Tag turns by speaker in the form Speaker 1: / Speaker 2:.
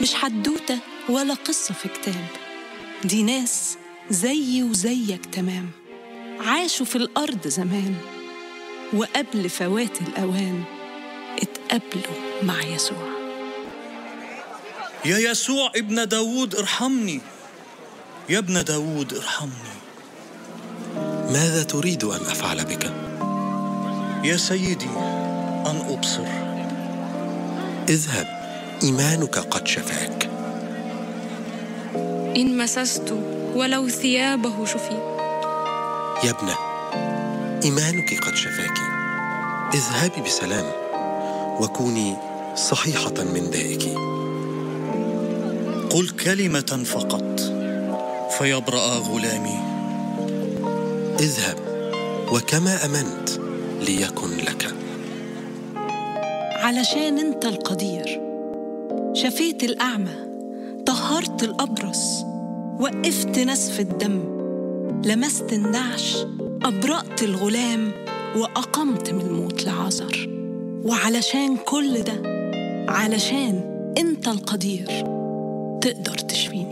Speaker 1: مش حدوتة ولا قصة في كتاب دي ناس زيي وزيك تمام عاشوا في الأرض زمان وقبل فوات الأوان اتقابلوا مع يسوع
Speaker 2: يا يسوع ابن داود ارحمني يا ابن داود ارحمني
Speaker 3: ماذا تريد ان افعل بك
Speaker 2: يا سيدي ان ابصر
Speaker 3: اذهب ايمانك قد شفاك
Speaker 4: إن مسست ولو ثيابه شفيت
Speaker 3: يا ابنه ايمانك قد شفاك اذهبي بسلام وكوني صحيحه من دائك
Speaker 2: قل كلمه فقط فيبرا غلامي
Speaker 3: اذهب وكما امنت ليكن لك
Speaker 1: علشان انت القدير شفيت الأعمى طهرت الأبرص وقفت نسف الدم لمست النعش أبرأت الغلام وأقمت من الموت لعذر وعلشان كل ده علشان انت القدير تقدر تشفيني